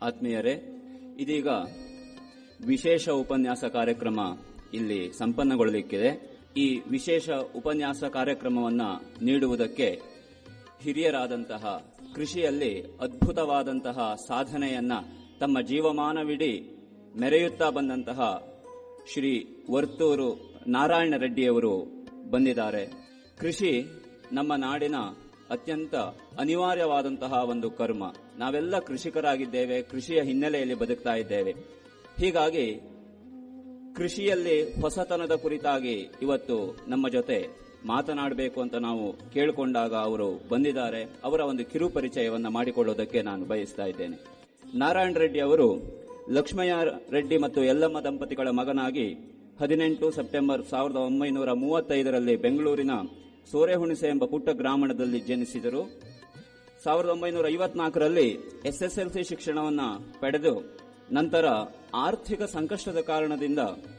ಆತ್ಮೀಯರೇ ಇದೀಗ ವಿಶೇಷ ಉಪನ್ಯಾಸ ಕಾರ್ಯಕ್ರಮ ಇಲ್ಲಿ ಸಂಪನ್ನಗೊಳ್ಳಲಿಕ್ಕಿದೆ ಈ ವಿಶೇಷ ಉಪನ್ಯಾಸ ಕಾರ್ಯಕ್ರಮವನ್ನ ನೀಡುವುದಕ್ಕೆ ಹಿರಿಯರಾದಂತಹ ಕೃಷಿಯಲ್ಲಿ ಅದ್ಭುತವಾದಂತಹ ಸಾಧನೆಯನ್ನ ತಮ್ಮ ಜೀವಮಾನವಿಡೀ ಮೆರೆಯುತ್ತಾ ಬಂದಂತಹ ಶ್ರೀ ವರ್ತೂರು ನಾರಾಯಣ ರೆಡ್ಡಿಯವರು ಬಂದಿದ್ದಾರೆ ಕೃಷಿ ನಮ್ಮ ನಾಡಿನ ಅತ್ಯಂತ ಅನಿವಾರ್ಯವಾದಂತಹ ಒಂದು ಕರ್ಮ ನಾವೆಲ್ಲ ಕೃಷಿಕರಾಗಿದ್ದೇವೆ ಕೃಷಿಯ ಹಿನ್ನೆಲೆಯಲ್ಲಿ ಬದುಕ್ತಾ ಇದ್ದೇವೆ ಹೀಗಾಗಿ ಕೃಷಿಯಲ್ಲಿ ಹೊಸತನದ ಕುರಿತಾಗಿ ಇವತ್ತು ನಮ್ಮ ಜೊತೆ ಮಾತನಾಡಬೇಕು ಅಂತ ನಾವು ಕೇಳಿಕೊಂಡಾಗ ಅವರು ಬಂದಿದ್ದಾರೆ ಅವರ ಒಂದು ಕಿರು ಪರಿಚಯವನ್ನ ಮಾಡಿಕೊಳ್ಳೋದಕ್ಕೆ ನಾನು ಬಯಸ್ತಾ ಇದ್ದೇನೆ ನಾರಾಯಣ ರೆಡ್ಡಿ ಅವರು ಲಕ್ಷ್ಮಯ್ಯ ರೆಡ್ಡಿ ಮತ್ತು ಯಲ್ಲಮ್ಮ ದಂಪತಿಗಳ ಮಗನಾಗಿ ಹದಿನೆಂಟು ಸೆಪ್ಟೆಂಬರ್ ಸಾವಿರದ ಒಂಬೈನೂರ ಮೂವತ್ತೈದರಲ್ಲಿ ಬೆಂಗಳೂರಿನ ಸೋರೆಹುಣಿಸೆ ಎಂಬ ಪುಟ್ಟ ಗ್ರಾಮದಲ್ಲಿ ಜನಿಸಿದರು ಸಾವಿರದ ಒಂಬೈನೂರ ಐವತ್ನಾಲ್ಕರಲ್ಲಿ ಎಸ್ಎಸ್ಎಲ್ಸಿ ಶಿಕ್ಷಣವನ್ನ ಪಡೆದು ನಂತರ ಆರ್ಥಿಕ ಸಂಕಷ್ಟದ ಕಾರಣದಿಂದ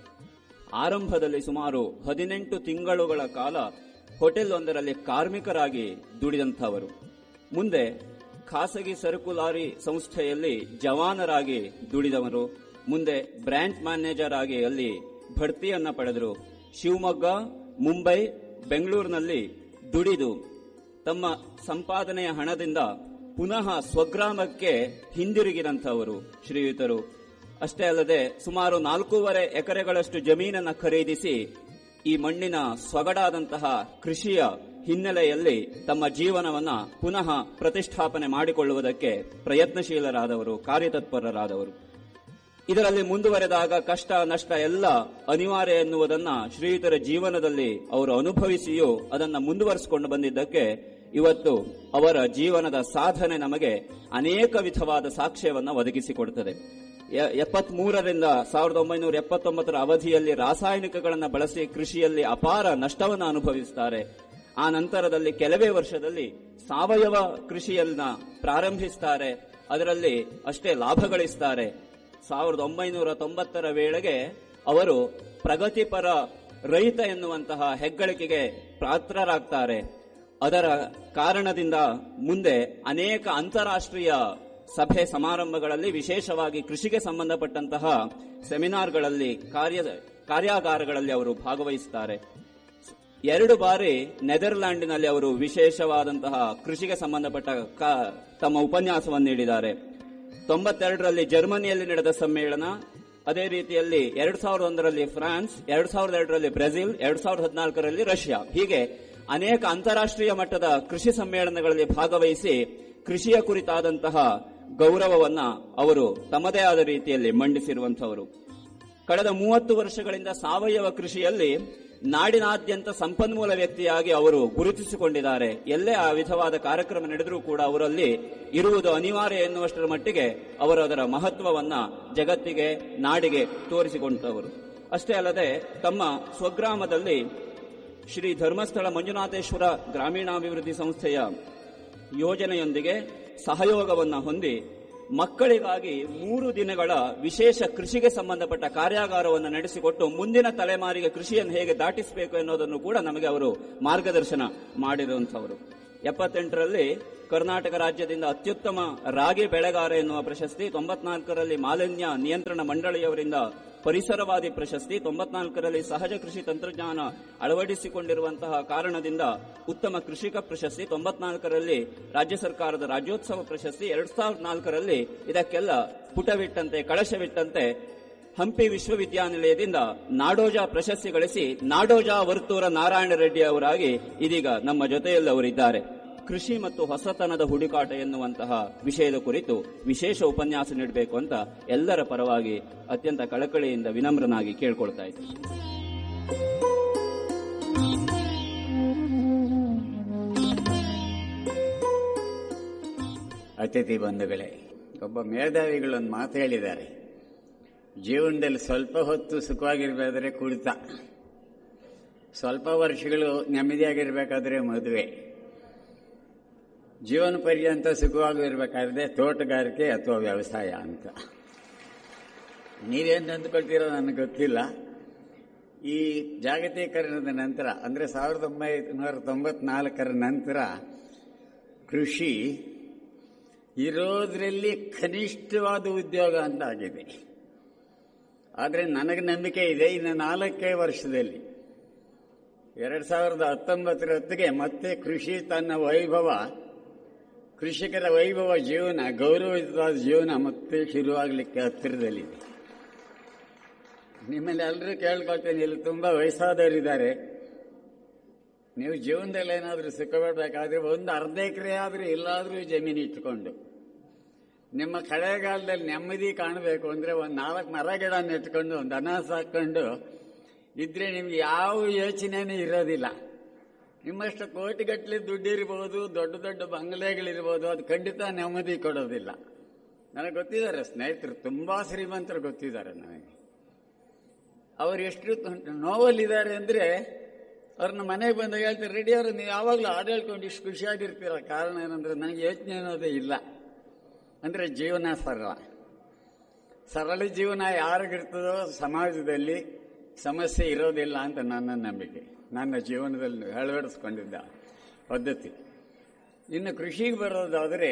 ಆರಂಭದಲ್ಲಿ ಸುಮಾರು ಹದಿನೆಂಟು ತಿಂಗಳುಗಳ ಕಾಲ ಹೋಟೆಲ್ ಒಂದರಲ್ಲಿ ಕಾರ್ಮಿಕರಾಗಿ ದುಡಿದಂಥವರು ಮುಂದೆ ಖಾಸಗಿ ಸರಕು ಲಾರಿ ಸಂಸ್ಥೆಯಲ್ಲಿ ಜವಾನರಾಗಿ ದುಡಿದವರು ಮುಂದೆ ಬ್ರಾಂಚ್ ಮ್ಯಾನೇಜರ್ ಆಗಿ ಅಲ್ಲಿ ಬಡ್ತಿಯನ್ನ ಪಡೆದರು ಶಿವಮೊಗ್ಗ ಮುಂಬೈ ಬೆಂಗಳೂರಿನಲ್ಲಿ ದುಡಿದು ತಮ್ಮ ಸಂಪಾದನೆಯ ಹಣದಿಂದ ಪುನಃ ಸ್ವಗ್ರಾಮಕ್ಕೆ ಹಿಂದಿರುಗಿದಂಥವರು ಶ್ರೀಯುತರು ಅಷ್ಟೇ ಅಲ್ಲದೆ ಸುಮಾರು ನಾಲ್ಕೂವರೆ ಎಕರೆಗಳಷ್ಟು ಜಮೀನನ್ನ ಖರೀದಿಸಿ ಈ ಮಣ್ಣಿನ ಸೊಗಡಾದಂತಹ ಕೃಷಿಯ ಹಿನ್ನೆಲೆಯಲ್ಲಿ ತಮ್ಮ ಜೀವನವನ್ನ ಪುನಃ ಪ್ರತಿಷ್ಠಾಪನೆ ಮಾಡಿಕೊಳ್ಳುವುದಕ್ಕೆ ಪ್ರಯತ್ನಶೀಲರಾದವರು ಕಾರ್ಯತತ್ಪರರಾದವರು ಇದರಲ್ಲಿ ಮುಂದುವರೆದಾಗ ಕಷ್ಟ ನಷ್ಟ ಎಲ್ಲ ಅನಿವಾರ್ಯ ಎನ್ನುವುದನ್ನ ಶ್ರೀಯುತರ ಜೀವನದಲ್ಲಿ ಅವರು ಅನುಭವಿಸಿಯೂ ಅದನ್ನ ಮುಂದುವರಿಸಿಕೊಂಡು ಬಂದಿದ್ದಕ್ಕೆ ಇವತ್ತು ಅವರ ಜೀವನದ ಸಾಧನೆ ನಮಗೆ ಅನೇಕ ವಿಧವಾದ ಸಾಕ್ಷ್ಯವನ್ನ ಒದಗಿಸಿಕೊಡುತ್ತದೆ ಎಪ್ಪತ್ ಮೂರರಿಂದ ಸಾವಿರದ ಒಂಬೈನೂರ ಎಪ್ಪತ್ತೊಂಬತ್ತರ ಅವಧಿಯಲ್ಲಿ ರಾಸಾಯನಿಕಗಳನ್ನು ಬಳಸಿ ಕೃಷಿಯಲ್ಲಿ ಅಪಾರ ನಷ್ಟವನ್ನು ಅನುಭವಿಸುತ್ತಾರೆ ಆ ನಂತರದಲ್ಲಿ ಕೆಲವೇ ವರ್ಷದಲ್ಲಿ ಸಾವಯವ ಕೃಷಿಯನ್ನ ಪ್ರಾರಂಭಿಸುತ್ತಾರೆ ಅದರಲ್ಲಿ ಅಷ್ಟೇ ಲಾಭ ಗಳಿಸ್ತಾರೆ ಸಾವಿರದ ಒಂಬೈನೂರ ತೊಂಬತ್ತರ ವೇಳೆಗೆ ಅವರು ಪ್ರಗತಿಪರ ರೈತ ಎನ್ನುವಂತಹ ಹೆಗ್ಗಳಿಕೆಗೆ ಪಾತ್ರರಾಗ್ತಾರೆ ಅದರ ಕಾರಣದಿಂದ ಮುಂದೆ ಅನೇಕ ಅಂತಾರಾಷ್ಟ್ರೀಯ ಸಭೆ ಸಮಾರಂಭಗಳಲ್ಲಿ ವಿಶೇಷವಾಗಿ ಕೃಷಿಗೆ ಸಂಬಂಧಪಟ್ಟಂತಹ ಸೆಮಿನಾರ್ಗಳಲ್ಲಿ ಕಾರ್ಯ ಕಾರ್ಯಾಗಾರಗಳಲ್ಲಿ ಅವರು ಭಾಗವಹಿಸುತ್ತಾರೆ ಎರಡು ಬಾರಿ ನೆದರ್ಲ್ಯಾಂಡಿನಲ್ಲಿ ಅವರು ವಿಶೇಷವಾದಂತಹ ಕೃಷಿಗೆ ಸಂಬಂಧಪಟ್ಟ ತಮ್ಮ ಉಪನ್ಯಾಸವನ್ನು ನೀಡಿದ್ದಾರೆ ತೊಂಬತ್ತೆರಡರಲ್ಲಿ ಜರ್ಮನಿಯಲ್ಲಿ ನಡೆದ ಸಮ್ಮೇಳನ ಅದೇ ರೀತಿಯಲ್ಲಿ ಎರಡ್ ಸಾವಿರದ ಒಂದರಲ್ಲಿ ಫ್ರಾನ್ಸ್ ಎರಡ್ ಸಾವಿರದ ಎರಡರಲ್ಲಿ ಬ್ರೆಜಿಲ್ ಎರಡ್ ಸಾವಿರದ ಹದಿನಾಲ್ಕರಲ್ಲಿ ರಷ್ಯಾ ಹೀಗೆ ಅನೇಕ ಅಂತಾರಾಷ್ಟ್ರೀಯ ಮಟ್ಟದ ಕೃಷಿ ಸಮ್ಮೇಳನಗಳಲ್ಲಿ ಭಾಗವಹಿಸಿ ಕೃಷಿಯ ಕುರಿತಾದಂತಹ ಗೌರವವನ್ನ ಅವರು ತಮ್ಮದೇ ಆದ ರೀತಿಯಲ್ಲಿ ಮಂಡಿಸಿರುವಂತವರು ಕಳೆದ ಮೂವತ್ತು ವರ್ಷಗಳಿಂದ ಸಾವಯವ ಕೃಷಿಯಲ್ಲಿ ನಾಡಿನಾದ್ಯಂತ ಸಂಪನ್ಮೂಲ ವ್ಯಕ್ತಿಯಾಗಿ ಅವರು ಗುರುತಿಸಿಕೊಂಡಿದ್ದಾರೆ ಎಲ್ಲೇ ಆ ವಿಧವಾದ ಕಾರ್ಯಕ್ರಮ ನಡೆದರೂ ಕೂಡ ಅವರಲ್ಲಿ ಇರುವುದು ಅನಿವಾರ್ಯ ಎನ್ನುವಷ್ಟರ ಮಟ್ಟಿಗೆ ಅವರು ಅದರ ಮಹತ್ವವನ್ನ ಜಗತ್ತಿಗೆ ನಾಡಿಗೆ ತೋರಿಸಿಕೊಂಡವರು ಅಷ್ಟೇ ಅಲ್ಲದೆ ತಮ್ಮ ಸ್ವಗ್ರಾಮದಲ್ಲಿ ಶ್ರೀ ಧರ್ಮಸ್ಥಳ ಮಂಜುನಾಥೇಶ್ವರ ಗ್ರಾಮೀಣಾಭಿವೃದ್ಧಿ ಸಂಸ್ಥೆಯ ಯೋಜನೆಯೊಂದಿಗೆ ಸಹಯೋಗವನ್ನು ಹೊಂದಿ ಮಕ್ಕಳಿಗಾಗಿ ಮೂರು ದಿನಗಳ ವಿಶೇಷ ಕೃಷಿಗೆ ಸಂಬಂಧಪಟ್ಟ ಕಾರ್ಯಾಗಾರವನ್ನು ನಡೆಸಿಕೊಟ್ಟು ಮುಂದಿನ ತಲೆಮಾರಿಗೆ ಕೃಷಿಯನ್ನು ಹೇಗೆ ದಾಟಿಸಬೇಕು ಎನ್ನುವುದನ್ನು ಕೂಡ ನಮಗೆ ಅವರು ಮಾರ್ಗದರ್ಶನ ಮಾಡಿರುವಂತವರು ಎಪ್ಪತ್ತೆಂಟರಲ್ಲಿ ಕರ್ನಾಟಕ ರಾಜ್ಯದಿಂದ ಅತ್ಯುತ್ತಮ ರಾಗಿ ಬೆಳೆಗಾರ ಎನ್ನುವ ಪ್ರಶಸ್ತಿ ತೊಂಬತ್ನಾಲ್ಕರಲ್ಲಿ ಮಾಲಿನ್ಯ ನಿಯಂತ್ರಣ ಮಂಡಳಿಯವರಿಂದ ಪರಿಸರವಾದಿ ಪ್ರಶಸ್ತಿ ತೊಂಬತ್ನಾಲ್ಕರಲ್ಲಿ ಸಹಜ ಕೃಷಿ ತಂತ್ರಜ್ಞಾನ ಅಳವಡಿಸಿಕೊಂಡಿರುವಂತಹ ಕಾರಣದಿಂದ ಉತ್ತಮ ಕೃಷಿಕ ಪ್ರಶಸ್ತಿ ತೊಂಬತ್ನಾಲ್ಕರಲ್ಲಿ ರಾಜ್ಯ ಸರ್ಕಾರದ ರಾಜ್ಯೋತ್ಸವ ಪ್ರಶಸ್ತಿ ಎರಡ್ ಸಾವಿರದ ನಾಲ್ಕರಲ್ಲಿ ಇದಕ್ಕೆಲ್ಲ ಪುಟವಿಟ್ಟಂತೆ ಕಳಶವಿಟ್ಟಂತೆ ಹಂಪಿ ವಿಶ್ವವಿದ್ಯಾನಿಲಯದಿಂದ ನಾಡೋಜ ಪ್ರಶಸ್ತಿ ಗಳಿಸಿ ನಾಡೋಜ ವರ್ತೂರ ನಾರಾಯಣ ರೆಡ್ಡಿ ಅವರಾಗಿ ಇದೀಗ ನಮ್ಮ ಜೊತೆಯಲ್ಲಿ ಅವರಿದ್ದಾರೆ ಕೃಷಿ ಮತ್ತು ಹೊಸತನದ ಹುಡುಕಾಟ ಎನ್ನುವಂತಹ ವಿಷಯದ ಕುರಿತು ವಿಶೇಷ ಉಪನ್ಯಾಸ ನೀಡಬೇಕು ಅಂತ ಎಲ್ಲರ ಪರವಾಗಿ ಅತ್ಯಂತ ಕಳಕಳಿಯಿಂದ ವಿನಮ್ರನಾಗಿ ಕೇಳ್ಕೊಳ್ತಾ ಇದ್ದೀನಿ ಅತಿಥಿ ಬಂಧುಗಳೇ ಒಬ್ಬ ಮೇಧಾವಿಗಳೊಂದು ಮಾತು ಹೇಳಿದ್ದಾರೆ ಜೀವನದಲ್ಲಿ ಸ್ವಲ್ಪ ಹೊತ್ತು ಸುಖವಾಗಿರ್ಬೇಕಾದ್ರೆ ಕುಳಿತ ಸ್ವಲ್ಪ ವರ್ಷಗಳು ನೆಮ್ಮದಿಯಾಗಿರ್ಬೇಕಾದ್ರೆ ಮದುವೆ ಜೀವನ ಪರ್ಯಂತ ಸುಖವಾಗಿರ್ಬೇಕಾದ್ರೆ ತೋಟಗಾರಿಕೆ ಅಥವಾ ವ್ಯವಸಾಯ ಅಂತ ನೀವೇನು ಅಂದ್ಕೊಳ್ತೀರೋ ನನಗೆ ಗೊತ್ತಿಲ್ಲ ಈ ಜಾಗತೀಕರಣದ ನಂತರ ಅಂದರೆ ಸಾವಿರದ ಒಂಬೈನೂರ ತೊಂಬತ್ನಾಲ್ಕರ ನಂತರ ಕೃಷಿ ಇರೋದ್ರಲ್ಲಿ ಕನಿಷ್ಠವಾದ ಉದ್ಯೋಗ ಅಂತ ಆಗಿದೆ ಆದರೆ ನನಗೆ ನಂಬಿಕೆ ಇದೆ ಇನ್ನು ನಾಲ್ಕೇ ವರ್ಷದಲ್ಲಿ ಎರಡ್ ಸಾವಿರದ ಹತ್ತೊಂಬತ್ತರ ಹೊತ್ತಿಗೆ ಮತ್ತೆ ಕೃಷಿ ತನ್ನ ವೈಭವ ಕೃಷಿಕರ ವೈಭವ ಜೀವನ ಗೌರವಯುತವಾದ ಜೀವನ ಮತ್ತೆ ಶುರುವಾಗಲಿಕ್ಕೆ ಹತ್ತಿರದಲ್ಲಿದೆ ನಿಮ್ಮಲ್ಲಿ ಎಲ್ಲರೂ ಕೇಳ್ಕೊಳ್ತೇನೆ ಇಲ್ಲಿ ತುಂಬಾ ವಯಸ್ಸಾದವರಿದ್ದಾರೆ ನೀವು ಜೀವನದಲ್ಲಿ ಏನಾದರೂ ಸುಖಪಡಬೇಕಾದ್ರೆ ಒಂದು ಅರ್ಧ ಎಕರೆ ಆದರೂ ಎಲ್ಲಾದರೂ ಜಮೀನು ಇಟ್ಕೊಂಡು ನಿಮ್ಮ ಕಳೆಗಾಲದಲ್ಲಿ ನೆಮ್ಮದಿ ಕಾಣಬೇಕು ಅಂದ್ರೆ ಒಂದು ನಾಲ್ಕು ಮರ ಗಿಡ ನೆಟ್ಕೊಂಡು ಒಂದು ದನ ಸಾಕೊಂಡು ಇದ್ರೆ ನಿಮ್ಗೆ ಯಾವ ಯೋಚನೆನೂ ಇರೋದಿಲ್ಲ ನಿಮ್ಮಷ್ಟು ಕೋಟಿಗಟ್ಟಲೆ ದುಡ್ಡಿರ್ಬೋದು ದೊಡ್ಡ ದೊಡ್ಡ ಬಂಗಲೆಗಳಿರ್ಬೋದು ಅದು ಖಂಡಿತ ನೆಮ್ಮದಿ ಕೊಡೋದಿಲ್ಲ ನನಗೆ ಗೊತ್ತಿದ್ದಾರೆ ಸ್ನೇಹಿತರು ತುಂಬಾ ಶ್ರೀಮಂತರು ಗೊತ್ತಿದ್ದಾರೆ ನನಗೆ ಅವ್ರು ಎಷ್ಟು ನೋವಲ್ಲಿದ್ದಾರೆ ಅಂದ್ರೆ ಅವ್ರನ್ನ ಮನೆಗೆ ಬಂದಾಗ ಹೇಳ್ತಾರೆ ರೆಡಿ ಅವರು ನೀವು ಯಾವಾಗಲೂ ಹಾಡು ಹೇಳ್ಕೊಂಡು ಇಷ್ಟು ಖುಷಿಯಾಗಿರ್ತೀರ ಕಾರಣ ಏನಂದ್ರೆ ನನಗೆ ಯೋಚನೆ ಅನ್ನೋದೇ ಇಲ್ಲ ಅಂದ್ರೆ ಜೀವನ ಸರಳ ಸರಳ ಜೀವನ ಯಾರಿಗಿರ್ತದೋ ಸಮಾಜದಲ್ಲಿ ಸಮಸ್ಯೆ ಇರೋದಿಲ್ಲ ಅಂತ ನನ್ನ ನಂಬಿಕೆ ನನ್ನ ಜೀವನದಲ್ಲಿ ಅಳವಡಿಸ್ಕೊಂಡಿದ್ದ ಪದ್ಧತಿ ಇನ್ನು ಕೃಷಿಗೆ ಬರೋದಾದರೆ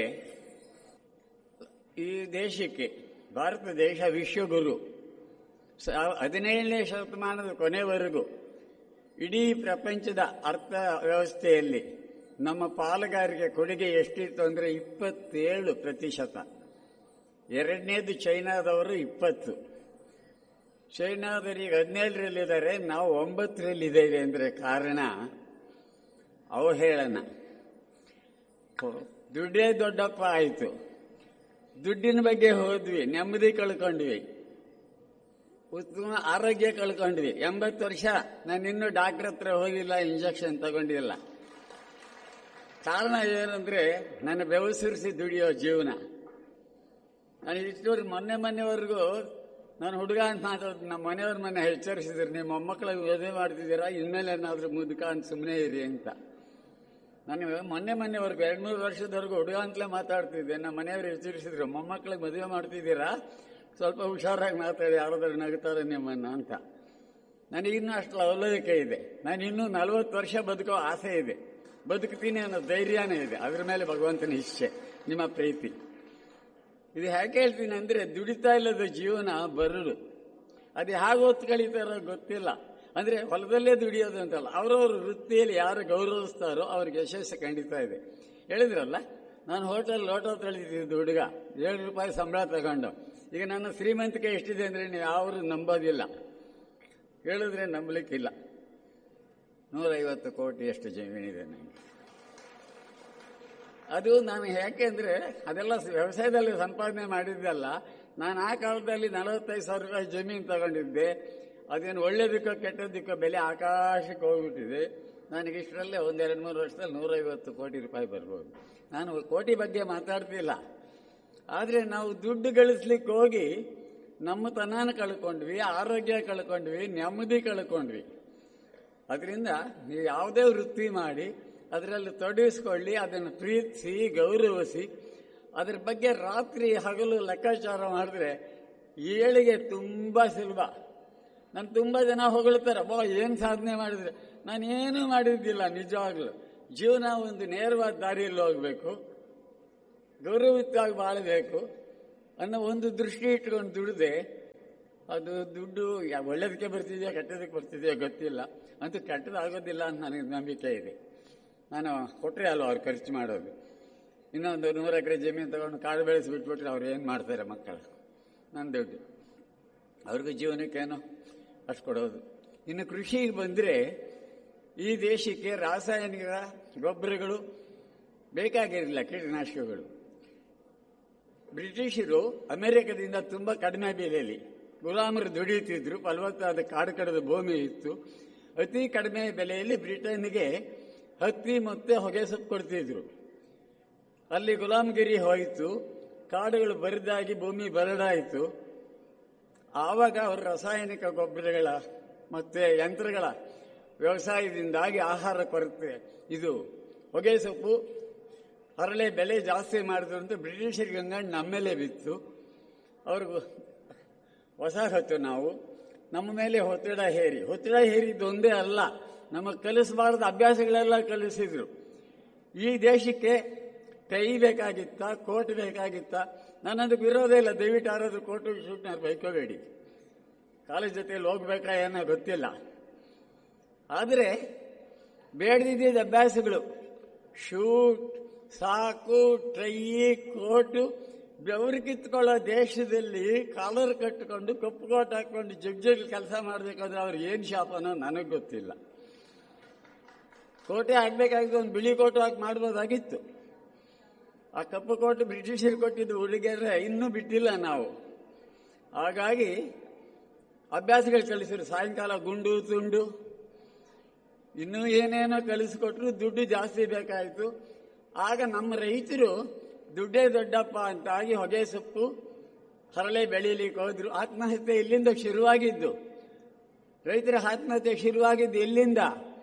ಈ ದೇಶಕ್ಕೆ ಭಾರತ ದೇಶ ವಿಶ್ವಗುರು ಸಾ- ಹದಿನೇಳನೇ ಶತಮಾನದ ಕೊನೆವರೆಗೂ ಇಡೀ ಪ್ರಪಂಚದ ಅರ್ಥ ವ್ಯವಸ್ಥೆಯಲ್ಲಿ ನಮ್ಮ ಪಾಲುಗಾರಿಕೆ ಕೊಡುಗೆ ಎಷ್ಟಿತ್ತು ಅಂದ್ರೆ ಇಪ್ಪತ್ತೇಳು ಪ್ರತಿಶತ ಎರಡನೇದು ಚೈನಾದವರು ಇಪ್ಪತ್ತು ಚೈನಾದವರಿಗೆ ಹದಿನೇಳರಲ್ಲಿದ್ದಾರೆ ನಾವು ಒಂಬತ್ತರಲ್ಲಿದ್ದೇವೆ ಅಂದ್ರೆ ಕಾರಣ ಅವಹೇಳನ ದುಡ್ಡೇ ದೊಡ್ಡಪ್ಪ ಆಯಿತು ದುಡ್ಡಿನ ಬಗ್ಗೆ ಹೋದ್ವಿ ನೆಮ್ಮದಿ ಕಳ್ಕೊಂಡ್ವಿ ಉತ್ತಮ ಆರೋಗ್ಯ ಕಳ್ಕೊಂಡ್ವಿ ಎಂಬತ್ತು ವರ್ಷ ನಾನು ಇನ್ನೂ ಡಾಕ್ಟರ್ ಹತ್ರ ಹೋಗಿಲ್ಲ ಇಂಜೆಕ್ಷನ್ ತಗೊಂಡಿಲ್ಲ ಕಾರಣ ಏನಂದ್ರೆ ನನ್ನ ಬೆವಸುರಿಸಿ ದುಡಿಯೋ ಜೀವನ ನಾನು ಇಷ್ಟವರೆಗೆ ಮೊನ್ನೆ ಮೊನ್ನೆವರೆಗೂ ನಾನು ಹುಡುಗ ಅಂತ ಮಾತಾಡೋದು ನಮ್ಮ ಮನೆಯವ್ರ ಮನೆ ಎಚ್ಚರಿಸಿದ್ರು ನಿಮ್ಮ ಮೊಮ್ಮಕ್ಕಳಿಗೆ ಮದುವೆ ಮಾಡ್ತಿದ್ದೀರಾ ಇನ್ಮೇಲೆ ಏನಾದ್ರೂ ಮುದುಕ ಅಂತ ಸುಮ್ಮನೆ ಇರಿ ಅಂತ ನಾನು ಮೊನ್ನೆ ಮೊನ್ನೆವರೆಗೂ ಎರಡು ಮೂರು ವರ್ಷದವರೆಗೂ ಹುಡುಗ ಅಂತಲೇ ಮಾತಾಡ್ತಿದ್ದೆ ನಮ್ಮ ಮನೆಯವರು ಎಚ್ಚರಿಸಿದ್ರು ಮೊಮ್ಮಕ್ಕಳಿಗೆ ಮದುವೆ ಮಾಡ್ತಿದ್ದೀರಾ ಸ್ವಲ್ಪ ಹುಷಾರಾಗಿ ಮಾತಾಡಿ ಯಾರಾದ್ರೂ ನಗುತ್ತಾರೆ ನಿಮ್ಮನ್ನ ಅಂತ ನನಗೆ ಇನ್ನೂ ಅಷ್ಟು ಲವಲವಿಕೆ ಇದೆ ನಾನು ಇನ್ನೂ ನಲವತ್ತು ವರ್ಷ ಬದುಕೋ ಆಸೆ ಇದೆ ಬದುಕ್ತೀನಿ ಅನ್ನೋ ಧೈರ್ಯನೇ ಇದೆ ಅದ್ರ ಮೇಲೆ ಭಗವಂತನ ಇಚ್ಛೆ ನಿಮ್ಮ ಪ್ರೀತಿ ಇದು ಹೇಗೆ ಹೇಳ್ತೀನಿ ಅಂದ್ರೆ ದುಡಿತಾ ಇಲ್ಲದ ಜೀವನ ಬರಡು ಅದು ಹೇಗೆ ಹೊತ್ತು ಕಳೀತಾರೋ ಗೊತ್ತಿಲ್ಲ ಅಂದ್ರೆ ಹೊಲದಲ್ಲೇ ದುಡಿಯೋದು ಅಂತಲ್ಲ ಅವರವ್ರ ವೃತ್ತಿಯಲ್ಲಿ ಯಾರು ಗೌರವಿಸ್ತಾರೋ ಅವ್ರಿಗೆ ಯಶಸ್ಸು ಖಂಡಿತ ಇದೆ ಹೇಳಿದ್ರಲ್ಲ ನಾನು ಹೋಟೆಲ್ ಲೋಟ ತೊಳಿತಿದ್ದು ಹುಡುಗ ಏಳು ರೂಪಾಯಿ ಸಂಬಳ ತಗೊಂಡು ಈಗ ನನ್ನ ಶ್ರೀಮಂತಿಕೆ ಎಷ್ಟಿದೆ ಅಂದ್ರೆ ನೀವು ಯಾರು ನಂಬೋದಿಲ್ಲ ಹೇಳಿದ್ರೆ ನಂಬಲಿಕ್ಕಿಲ್ಲ ನೂರೈವತ್ತು ಕೋಟಿ ಎಷ್ಟು ಜಮೀನಿದೆ ನನಗೆ ಅದು ನಾನು ಯಾಕೆ ಅಂದ್ರೆ ಅದೆಲ್ಲ ವ್ಯವಸಾಯದಲ್ಲಿ ಸಂಪಾದನೆ ಮಾಡಿದ್ದಲ್ಲ ನಾನು ಆ ಕಾಲದಲ್ಲಿ ನಲವತ್ತೈದು ಸಾವಿರ ರೂಪಾಯಿ ಜಮೀನು ತಗೊಂಡಿದ್ದೆ ಅದೇನು ಒಳ್ಳೇದಕ್ಕೋ ಕೆಟ್ಟದಕ್ಕೋ ಬೆಲೆ ಆಕಾಶಕ್ಕೆ ಹೋಗ್ಬಿಟ್ಟಿದೆ ನನಗೆ ಇಷ್ಟರಲ್ಲೇ ಒಂದೆರಡು ಮೂರು ವರ್ಷದಲ್ಲಿ ನೂರೈವತ್ತು ಕೋಟಿ ರೂಪಾಯಿ ಬರ್ಬೋದು ನಾನು ಕೋಟಿ ಬಗ್ಗೆ ಮಾತಾಡ್ತಿಲ್ಲ ಆದರೆ ನಾವು ದುಡ್ಡು ಗಳಿಸ್ಲಿಕ್ಕೆ ಹೋಗಿ ನಮ್ಮ ತನಾನ ಕಳ್ಕೊಂಡ್ವಿ ಆರೋಗ್ಯ ಕಳ್ಕೊಂಡ್ವಿ ನೆಮ್ಮದಿ ಕಳ್ಕೊಂಡ್ವಿ ಅದರಿಂದ ನೀವು ಯಾವುದೇ ವೃತ್ತಿ ಮಾಡಿ ಅದರಲ್ಲಿ ತೊಡಗಿಸ್ಕೊಳ್ಳಿ ಅದನ್ನು ಪ್ರೀತಿಸಿ ಗೌರವಿಸಿ ಅದ್ರ ಬಗ್ಗೆ ರಾತ್ರಿ ಹಗಲು ಲೆಕ್ಕಾಚಾರ ಮಾಡಿದ್ರೆ ಏಳಿಗೆ ತುಂಬಾ ಸುಲಭ ನಾನು ತುಂಬಾ ಜನ ಹೊಗಳ್ತಾರೆ ಬಾ ಏನ್ ಸಾಧನೆ ಮಾಡಿದ್ರೆ ನಾನೇನು ಮಾಡಿದ್ದಿಲ್ಲ ನಿಜವಾಗ್ಲು ಜೀವನ ಒಂದು ನೇರವಾದ ದಾರಿಯಲ್ಲಿ ಹೋಗ್ಬೇಕು ಗೌರವಯುತವಾಗಿ ಬಾಳಬೇಕು ಅನ್ನೋ ಒಂದು ದೃಷ್ಟಿ ಇಟ್ಕೊಂಡು ದುಡಿದೆ ಅದು ದುಡ್ಡು ಯಾ- ಒಳ್ಳೇದಕ್ಕೆ ಬರ್ತಿದೆಯೋ ಕೆಟ್ಟದಕ್ಕೆ ಬರ್ತಿದೆಯೋ ಗೊತ್ತಿಲ್ಲ ಅಂತೂ ಕೆಟ್ಟದಾಗೋದಿಲ್ಲ ಅಂತ ನನಗೆ ನಂಬಿಕೆ ಇದೆ ನಾನು ಕೊಟ್ಟರೆ ಅಲ್ವ ಅವ್ರು ಖರ್ಚು ಮಾಡೋದು ಇನ್ನೊಂದು ನೂರು ಎಕರೆ ಜಮೀನು ತಗೊಂಡು ಕಾಡು ಬೆಳೆಸಿ ಬಿಟ್ಬಿಟ್ರೆ ಅವ್ರು ಏನು ಮಾಡ್ತಾರೆ ಮಕ್ಕಳು ನನ್ನ ದುಡ್ಡು ಅವ್ರಿಗೂ ಜೀವನಕ್ಕೇನೋ ಅಷ್ಟು ಕೊಡೋದು ಇನ್ನು ಕೃಷಿಗೆ ಬಂದರೆ ಈ ದೇಶಕ್ಕೆ ರಾಸಾಯನಿಕ ಗೊಬ್ಬರಗಳು ಬೇಕಾಗಿರಲಿಲ್ಲ ಕೀಟನಾಶಕಗಳು ಬ್ರಿಟಿಷರು ಅಮೆರಿಕದಿಂದ ತುಂಬಾ ಕಡಿಮೆ ಬೆಲೆಯಲ್ಲಿ ಗುಲಾಮರು ದುಡಿಯುತ್ತಿದ್ರು ಫಲವತ್ತಾದ ಕಾಡು ಕಡದ ಭೂಮಿ ಇತ್ತು ಅತಿ ಕಡಿಮೆ ಬೆಲೆಯಲ್ಲಿ ಬ್ರಿಟನ್ಗೆ ಹತ್ತಿ ಮತ್ತೆ ಹೊಗೆ ಸೊಪ್ಪು ಕೊಡ್ತಿದ್ರು ಅಲ್ಲಿ ಗುಲಾಮಗಿರಿ ಹೋಯಿತು ಕಾಡುಗಳು ಬರಿದಾಗಿ ಭೂಮಿ ಬರಡಾಯಿತು ಆವಾಗ ಅವರು ರಾಸಾಯನಿಕ ಗೊಬ್ಬರಗಳ ಮತ್ತೆ ಯಂತ್ರಗಳ ವ್ಯವಸಾಯದಿಂದಾಗಿ ಆಹಾರ ಕೊರತೆ ಇದು ಹೊಗೆ ಸೊಪ್ಪು ಹರಳೆ ಬೆಲೆ ಜಾಸ್ತಿ ಮಾಡಿದ್ರು ಅಂತ ಬ್ರಿಟಿಷರಿಗೆ ಹಂಗಂಡು ನಮ್ಮೇಲೆ ಬಿತ್ತು ಅವ್ರಿಗೂ ಹೊತ್ತು ನಾವು ನಮ್ಮ ಮೇಲೆ ಒತ್ತಡ ಹೇರಿ ಒತ್ತಡ ಹೇರಿದ್ದು ಒಂದೇ ಅಲ್ಲ ನಮಗೆ ಕಲಿಸಬಾರದು ಅಭ್ಯಾಸಗಳೆಲ್ಲ ಕಲಿಸಿದ್ರು ಈ ದೇಶಕ್ಕೆ ಟೈ ಬೇಕಾಗಿತ್ತ ಕೋಟ್ ಬೇಕಾಗಿತ್ತ ನನ್ನದಕ್ಕೆ ವಿರೋಧ ಇಲ್ಲ ದಯವಿಟ್ಟು ಯಾರಾದ್ರೂ ಕೋಟು ಶೂಟ್ನಾರು ಬೈಕೋಬೇಡಿ ಕಾಲೇಜ್ ಜೊತೆಯಲ್ಲಿ ಹೋಗ್ಬೇಕಾ ಏನೋ ಗೊತ್ತಿಲ್ಲ ಆದರೆ ಬೇಡದಿದ್ದ ಅಭ್ಯಾಸಗಳು ಶೂಟ್ ಸಾಕು ಟ್ರೈ ಕೋಟು ಬೆವರು ಕಿತ್ಕೊಳ್ಳೋ ದೇಶದಲ್ಲಿ ಕಾಲರ್ ಕಟ್ಟಿಕೊಂಡು ಕಪ್ಪು ಕೋಟ್ ಹಾಕೊಂಡು ಜಗ್ ಜಗ್ ಕೆಲಸ ಮಾಡಬೇಕಾದ್ರೆ ಅವ್ರಿಗೆ ಏನು ಶಾಪನೋ ನನಗೆ ಗೊತ್ತಿಲ್ಲ ಕೋಟೆ ಹಾಕ್ಬೇಕಾಗಿತ್ತು ಒಂದು ಬಿಳಿ ಕೋಟು ಹಾಕಿ ಮಾಡ್ಬೋದಾಗಿತ್ತು ಆ ಕಪ್ಪು ಕೋಟು ಬ್ರಿಟಿಷರು ಕೊಟ್ಟಿದ್ದು ಹುಡುಗಿಯರ ಇನ್ನೂ ಬಿಟ್ಟಿಲ್ಲ ನಾವು ಹಾಗಾಗಿ ಅಭ್ಯಾಸಗಳು ಕಲಿಸಿದ್ರು ಸಾಯಂಕಾಲ ಗುಂಡು ತುಂಡು ಇನ್ನೂ ಏನೇನೋ ಕಲಿಸ್ಕೊಟ್ರು ದುಡ್ಡು ಜಾಸ್ತಿ ಬೇಕಾಯಿತು ಆಗ ನಮ್ಮ ರೈತರು ದುಡ್ಡೇ ದೊಡ್ಡಪ್ಪ ಅಂತ ಆಗಿ ಹೊಗೆ ಸೊಪ್ಪು ಹರಳೆ ಬೆಳೀಲಿಕ್ಕೆ ಹೋದ್ರು ಆತ್ಮಹತ್ಯೆ ಇಲ್ಲಿಂದ ಶುರುವಾಗಿದ್ದು ರೈತರ ಆತ್ಮಹತ್ಯೆ ಶುರುವಾಗಿದ್ದು ಎಲ್ಲಿಂದ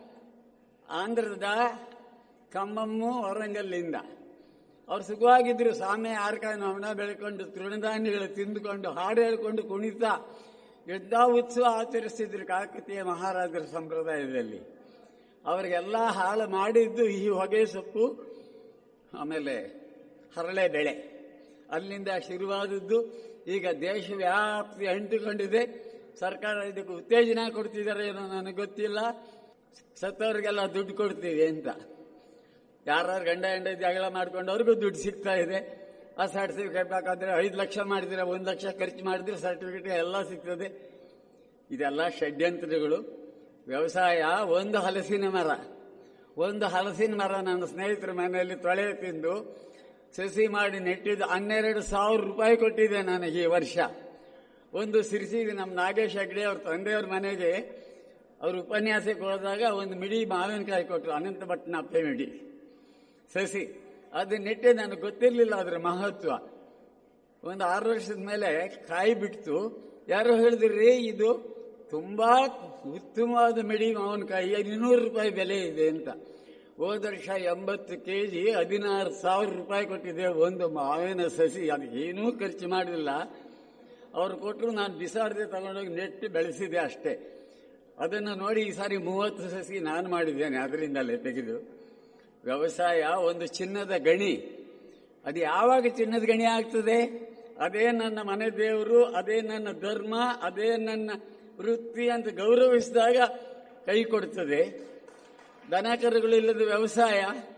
ಆಂಧ್ರದ ಕಮ್ಮಮ್ಮು ಹೊರಂಗಲ್ಲಿಂದ ಅವ್ರು ಸುಖವಾಗಿದ್ರು ಸಾಮೆ ಆರ್ಕಾಯ ನವಣ ಬೆಳ್ಕೊಂಡು ತೃಣಧಾನ್ಯಗಳು ತಿಂದುಕೊಂಡು ಹಾಡು ಹೇಳ್ಕೊಂಡು ಕುಣಿತಾ ಯುದ್ಧ ಉತ್ಸವ ಆಚರಿಸ್ತಿದ್ರು ಕಾಕತೀಯ ಮಹಾರಾಜರ ಸಂಪ್ರದಾಯದಲ್ಲಿ ಅವರಿಗೆಲ್ಲ ಹಾಳು ಮಾಡಿದ್ದು ಈ ಹೊಗೆ ಸೊಪ್ಪು ಆಮೇಲೆ ಹರಳೆ ಬೆಳೆ ಅಲ್ಲಿಂದ ಶುರುವಾದದ್ದು ಈಗ ದೇಶವ್ಯಾಪ್ತಿ ಅಂಟಿಕೊಂಡಿದೆ ಸರ್ಕಾರ ಇದಕ್ಕೆ ಉತ್ತೇಜನ ಕೊಡ್ತಿದ್ದಾರೆ ಏನೋ ನನಗೆ ಗೊತ್ತಿಲ್ಲ ಸತ್ತವರಿಗೆಲ್ಲ ದುಡ್ಡು ಕೊಡ್ತೀವಿ ಅಂತ ಯಾರು ಗಂಡ ಹೆಂಡ ಜಗಳ ಮಾಡ್ಕೊಂಡು ಅವ್ರಿಗೂ ದುಡ್ಡು ಸಿಗ್ತಾ ಇದೆ ಆ ಸರ್ಟಿಫಿಕೇಟ್ ಬೇಕಾದ್ರೆ ಐದು ಲಕ್ಷ ಮಾಡಿದ್ರೆ ಒಂದು ಲಕ್ಷ ಖರ್ಚು ಮಾಡಿದ್ರೆ ಸರ್ಟಿಫಿಕೇಟ್ ಎಲ್ಲ ಸಿಗ್ತದೆ ಇದೆಲ್ಲ ಷಡ್ಯಂತ್ರಗಳು ವ್ಯವಸಾಯ ಒಂದು ಹಲಸಿನ ಮರ ಒಂದು ಹಲಸಿನ ಮರ ನನ್ನ ಸ್ನೇಹಿತರ ಮನೆಯಲ್ಲಿ ತೊಳೆ ತಿಂದು ಸಸಿ ಮಾಡಿ ನೆಟ್ಟಿದ್ದು ಹನ್ನೆರಡು ಸಾವಿರ ರೂಪಾಯಿ ಕೊಟ್ಟಿದ್ದೆ ನನಗೆ ಈ ವರ್ಷ ಒಂದು ಸಿರಿಸಿಗೆ ನಮ್ಮ ನಾಗೇಶ್ ಹೆಗ್ಡೆ ಅವ್ರ ತಂದೆಯವ್ರ ಮನೆಗೆ ಅವ್ರು ಉಪನ್ಯಾಸಕ್ಕೆ ಹೋದಾಗ ಒಂದು ಮಿಡಿ ಮಾವಿನಕಾಯಿ ಕೊಟ್ಟರು ಅನಂತ ಭಟ್ನಪ್ಪೆ ಮಿಡಿ ಸಸಿ ಅದು ನೆಟ್ಟೆ ನನಗೆ ಗೊತ್ತಿರಲಿಲ್ಲ ಅದರ ಮಹತ್ವ ಒಂದು ಆರು ವರ್ಷದ ಮೇಲೆ ಕಾಯಿ ಬಿಡ್ತು ಯಾರೋ ಹೇಳಿದ್ರಿ ಇದು ತುಂಬಾ ಉತ್ತಮವಾದ ಮಿಡಿ ಮಾವಿನಕಾಯಿ ಇನ್ನೂರು ರೂಪಾಯಿ ಬೆಲೆ ಇದೆ ಅಂತ ಹೋದ ವರ್ಷ ಎಂಬತ್ತು ಕೆ ಜಿ ಹದಿನಾರು ಸಾವಿರ ರೂಪಾಯಿ ಕೊಟ್ಟಿದೆ ಒಂದು ಮಾವಿನ ಸಸಿ ಅದು ಏನೂ ಖರ್ಚು ಮಾಡಲಿಲ್ಲ ಅವ್ರು ಕೊಟ್ಟರು ನಾನು ಬಿಸಾಡದೆ ತಗೊಂಡೋಗಿ ನೆಟ್ಟು ಬೆಳೆಸಿದೆ ಅಷ್ಟೇ ಅದನ್ನು ನೋಡಿ ಈ ಸಾರಿ ಮೂವತ್ತು ಸಸಿ ನಾನು ಮಾಡಿದ್ದೇನೆ ಅದರಿಂದಲೇ ತೆಗೆದು ವ್ಯವಸಾಯ ಒಂದು ಚಿನ್ನದ ಗಣಿ ಅದು ಯಾವಾಗ ಚಿನ್ನದ ಗಣಿ ಆಗ್ತದೆ ಅದೇ ನನ್ನ ಮನೆ ದೇವರು ಅದೇ ನನ್ನ ಧರ್ಮ ಅದೇ ನನ್ನ ವೃತ್ತಿ ಅಂತ ಗೌರವಿಸಿದಾಗ ಕೈ ಕೊಡುತ್ತದೆ ದನ ಕರುಗಳಿಲ್ಲದ ವ್ಯವಸಾಯ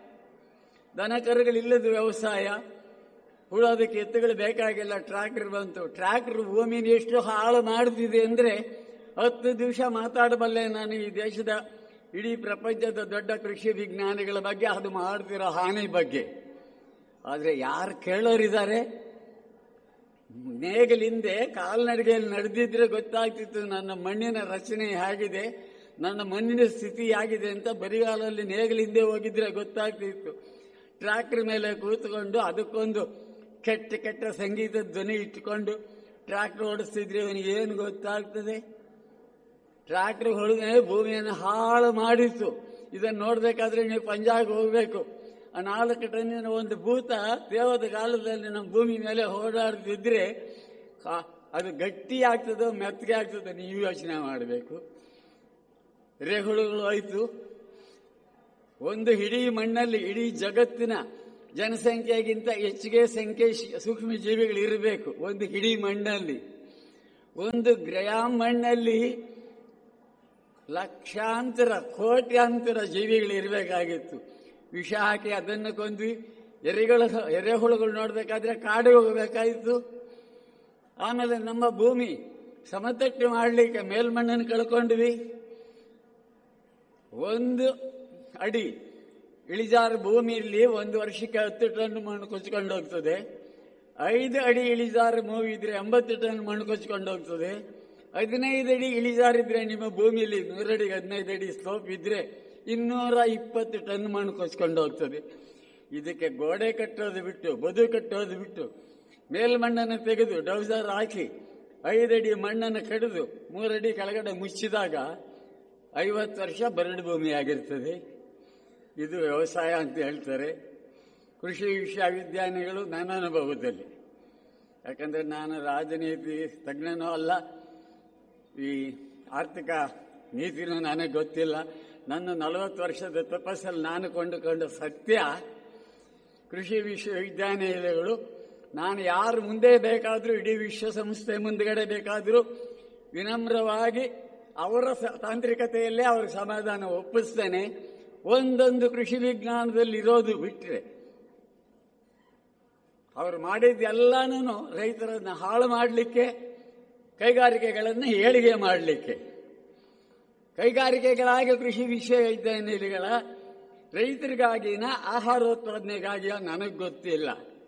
ದನ ಕರುಗಳಿಲ್ಲದ ವ್ಯವಸಾಯ ಉಳೋದಕ್ಕೆ ಎತ್ತುಗಳು ಬೇಕಾಗಿಲ್ಲ ಟ್ರ್ಯಾಕ್ಟರ್ ಬಂತು ಟ್ರ್ಯಾಕ್ಟರ್ ಭೂಮಿನ ಎಷ್ಟು ಹಾಳು ಮಾಡ್ತಿದೆ ಅಂದ್ರೆ ಹತ್ತು ದಿವಸ ಮಾತಾಡಬಲ್ಲೆ ನಾನು ಈ ದೇಶದ ಇಡೀ ಪ್ರಪಂಚದ ದೊಡ್ಡ ಕೃಷಿ ವಿಜ್ಞಾನಿಗಳ ಬಗ್ಗೆ ಅದು ಮಾಡ್ತಿರೋ ಹಾನಿ ಬಗ್ಗೆ ಆದ್ರೆ ಯಾರು ಕೇಳೋರಿದ್ದಾರೆ ನೇಗಲಿಂದೆ ಕಾಲ್ನಡಿಗೆಯಲ್ಲಿ ನಡೆದಿದ್ರೆ ಗೊತ್ತಾಗ್ತಿತ್ತು ನನ್ನ ಮಣ್ಣಿನ ರಚನೆ ಹೇಗಿದೆ ನನ್ನ ಮಣ್ಣಿನ ಸ್ಥಿತಿ ಹೇಗಿದೆ ಅಂತ ಬರಿಗಾಲಲ್ಲಿ ನೇಗಲಿಂದೆ ಹೋಗಿದ್ರೆ ಗೊತ್ತಾಗ್ತಿತ್ತು ಟ್ರ್ಯಾಕ್ಟರ್ ಮೇಲೆ ಕೂತ್ಕೊಂಡು ಅದಕ್ಕೊಂದು ಕೆಟ್ಟ ಕೆಟ್ಟ ಸಂಗೀತದ ಧ್ವನಿ ಇಟ್ಟುಕೊಂಡು ಟ್ರ್ಯಾಕ್ಟರ್ ಓಡಿಸ್ತಿದ್ರೆ ಅವನಿಗೆ ಏನು ಗೊತ್ತಾಗ್ತದೆ ಟ್ರ್ಯಾಕ್ಟರ್ ಹೊಡೆದ್ರೆ ಭೂಮಿಯನ್ನು ಹಾಳು ಮಾಡಿತ್ತು ಇದನ್ನು ನೋಡ್ಬೇಕಾದ್ರೆ ನೀವು ಪಂಜಾಬ್ ಹೋಗ್ಬೇಕು ಆ ನಾಲ್ಕು ಟನ್ನಿನ ಒಂದು ಭೂತ ದೇವದ ಕಾಲದಲ್ಲಿ ನಮ್ಮ ಭೂಮಿ ಮೇಲೆ ಓಡಾಡ್ತಿದ್ರೆ ಕಾ- ಅದು ಗಟ್ಟಿ ಆಗ್ತದೋ ಮೆತ್ತಗೆ ಆಗ್ತದೋ ನೀವು ಯೋಚನೆ ಮಾಡಬೇಕು ರೆಹುಳುಗಳು ಹೋಯ್ತು ಒಂದು ಇಡೀ ಮಣ್ಣಲ್ಲಿ ಇಡೀ ಜಗತ್ತಿನ ಜನಸಂಖ್ಯೆಗಿಂತ ಹೆಚ್ಚಿಗೆ ಸಂಖ್ಯೆ ಶಿ- ಸೂಕ್ಷ್ಮ ಜೀವಿಗಳು ಇರಬೇಕು ಒಂದು ಇಡೀ ಮಣ್ಣಲ್ಲಿ ಒಂದು ಗ್ರಾಮ್ ಮಣ್ಣಲ್ಲಿ ಲಕ್ಷಾಂತರ ಕೋಟ್ಯಾಂತರ ಜೀವಿಗಳು ಇರಬೇಕಾಗಿತ್ತು ವಿಷ ಹಾಕಿ ಅದನ್ನು ಕೊಂದ್ವಿ ಎರೆಗಳು ಎರೆಹುಳುಗಳು ನೋಡಬೇಕಾದ್ರೆ ಕಾಡಿಗೆ ಹೋಗಬೇಕಾಯಿತು ಆಮೇಲೆ ನಮ್ಮ ಭೂಮಿ ಸಮತಟ್ಟು ಮಾಡಲಿಕ್ಕೆ ಮೇಲ್ಮಣ್ಣನ್ನು ಕಳ್ಕೊಂಡ್ವಿ ಒಂದು ಅಡಿ ಇಳಿಜಾರು ಭೂಮಿಯಲ್ಲಿ ಒಂದು ವರ್ಷಕ್ಕೆ ಹತ್ತು ಟನ್ ಮಣ್ಣು ಕೊಚ್ಕೊಂಡು ಹೋಗ್ತದೆ ಐದು ಅಡಿ ಇಳಿಜಾರು ಮೂವಿ ಇದ್ರೆ ಎಂಬತ್ತು ಟನ್ ಮಣ್ಣು ಕೊಚ್ಕೊಂಡು ಹೋಗ್ತದೆ ಹದಿನೈದು ಅಡಿ ಇಳಿಜಾರಿದ್ರೆ ನಿಮ್ಮ ಭೂಮಿಯಲ್ಲಿ ನೂರಡಿಗೆ ಹದಿನೈದು ಅಡಿ ಸ್ಲೋಪ್ ಇದ್ರೆ ಇನ್ನೂರ ಇಪ್ಪತ್ತು ಟನ್ ಮಣ್ಣು ಕೊಚ್ಕೊಂಡು ಹೋಗ್ತದೆ ಇದಕ್ಕೆ ಗೋಡೆ ಕಟ್ಟೋದು ಬಿಟ್ಟು ಬದು ಕಟ್ಟೋದು ಬಿಟ್ಟು ಮೇಲ್ಮಣ್ಣನ್ನು ತೆಗೆದು ಡೌಸರ್ ಹಾಕಿ ಐದಡಿ ಮಣ್ಣನ್ನು ಕಡಿದು ಮೂರಡಿ ಕೆಳಗಡೆ ಮುಚ್ಚಿದಾಗ ಐವತ್ತು ವರ್ಷ ಬರಡು ಭೂಮಿ ಆಗಿರ್ತದೆ ಇದು ವ್ಯವಸಾಯ ಅಂತ ಹೇಳ್ತಾರೆ ಕೃಷಿ ವಿಶ್ವವಿದ್ಯಾನಿಗಳು ನನ್ನ ಅನುಭವದಲ್ಲಿ ಯಾಕಂದ್ರೆ ನಾನು ರಾಜನೀತಿ ತಜ್ಞನೂ ಅಲ್ಲ ಈ ಆರ್ಥಿಕ ನೀತಿನೂ ನನಗೆ ಗೊತ್ತಿಲ್ಲ ನನ್ನ ನಲವತ್ತು ವರ್ಷದ ತಪಸ್ಸಲ್ಲಿ ನಾನು ಕೊಂಡುಕೊಂಡ ಸತ್ಯ ಕೃಷಿ ವಿಶ್ವವಿದ್ಯಾನಿಲಯಗಳು ನಾನು ಯಾರು ಮುಂದೆ ಬೇಕಾದರೂ ಇಡೀ ವಿಶ್ವಸಂಸ್ಥೆ ಮುಂದ್ಗಡೆ ಬೇಕಾದರೂ ವಿನಮ್ರವಾಗಿ ಅವರ ಸ- ತಾಂತ್ರಿಕತೆಯಲ್ಲೇ ಅವ್ರ ಸಮಾಧಾನ ಒಪ್ಪಿಸ್ತೇನೆ ಒಂದೊಂದು ಕೃಷಿ ವಿಜ್ಞಾನದಲ್ಲಿ ಇರೋದು ಬಿಟ್ಟರೆ ಅವರು ಮಾಡಿದ್ದೆಲ್ಲಾನು ರೈತರನ್ನ ಹಾಳು ಮಾಡಲಿಕ್ಕೆ ಕೈಗಾರಿಕೆಗಳನ್ನು ಏಳಿಗೆ ಮಾಡಲಿಕ್ಕೆ ಕೈಗಾರಿಕೆಗಳಾಗಿ ಕೃಷಿ ವಿಶ್ವವಿದ್ಯಾನಿಲಯಗಳ ರೈತರಿಗಾಗಿನ ಆಹಾರೋತ್ಪಾದನೆಗಾಗಿಯೋ ನನಗೆ ಗೊತ್ತಿಲ್ಲ